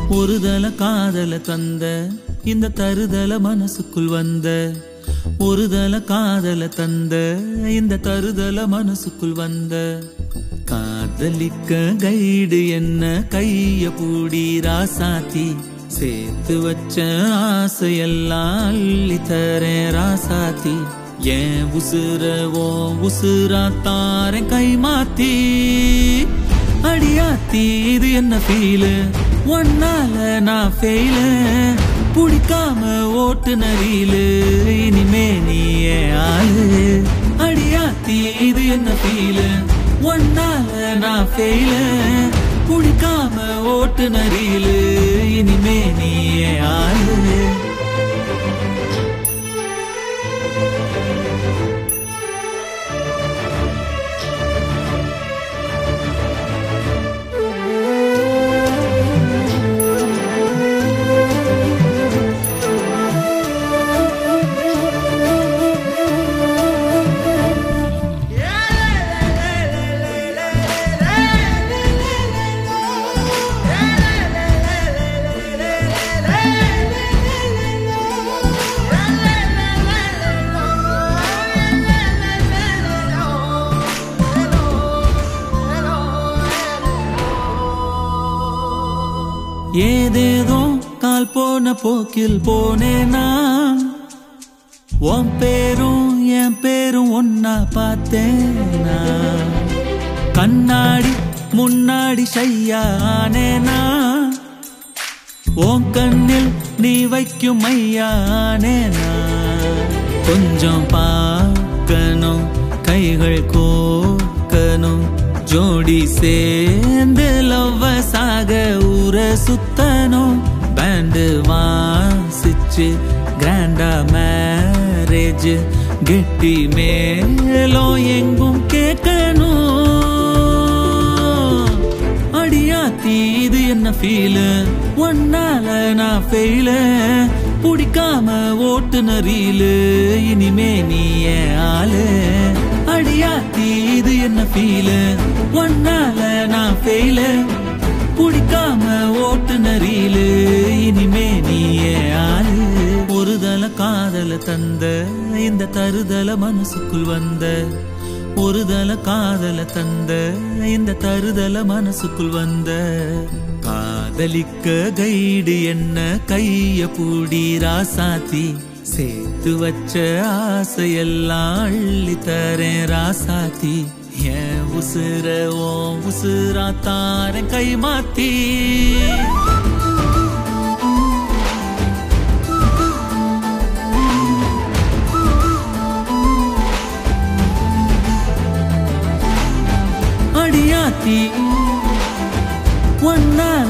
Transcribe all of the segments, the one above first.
ஒருதல காதல தந்த இந்த தருதல மனசுக்குள் வந்த ஒருதல காதல தந்த இந்த தருதல மனசுக்குள் வந்த காதலிக்க கைடு என்ன கைய பூடி ராசாத்தி சேர்த்து வச்ச ஆசையெல்லாம் அள்ளி தரேன் ராசாத்தி ஏன் உசுர ஓ உசுரா தாரேன் கை மாத்தி அடியாத்தி இது என்ன ஃபீலு ஒன்னால நான் ஃபெயிலு பிடிக்காம ஓட்டு நரியிலு இனிமே நீ ஏன் ஆளு அடியாத்தி இது என்ன ஃபீலு ஒன்னால நான் ஃபெயிலு பிடிக்காம ஓட்டு நரியிலு இனிமே நீ ஏன் ஆளு ஏதேதோ கால் போன போக்கில் போனேனா உன் பேரும் என் பேரும் ஒன்னா பார்த்தேனா கண்ணாடி முன்னாடி ஷையானேனா உன் கண்ணில் நீ வைக்கும் மையானேனா கொஞ்சம் பார்க்கணும் கைகள் கோக்கணும் ஜோடி சேர்ந்து லவ்வசாக ஊர சுத்தணும் பேண்டு வாசிச்சு கிராண்டா மேரேஜ் கெட்டி மேலும் எங்கும் கேட்கணும் அடியாத்தி இது என்ன ஃபீலு ஒன்னால நான் ஃபெயில பிடிக்காம ஓட்டு நரியிலு இனிமே நீ ஏன் ஆளு அடியாத்தி இது என்ன ஃபீலு ஒன்னால நான் ஃபெயில பிடிக்காம ஓட்டு நரியிலு இனிமே நீ ஏன் ஆளு ஒருதல காதல தந்த இந்த தருதல மனசுக்குள் வந்த ஒருதல காதல தந்த இந்த தருதல மனசுக்குள் வந்த காதலிக்க கைடு என்ன கைய பூடி ராசாத்தி சேர்த்து வச்ச ஆசையெல்லாம் அள்ளி தரேன் ராசாத்தி ஏன் உசுர ஓ உசுரா தாரேன் கை மாத்தி அடியாத்தி ஒன்னால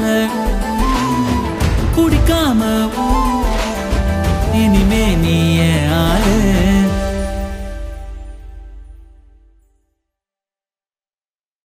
குடிக்காம இனிமே நீ ஏன் ஆளு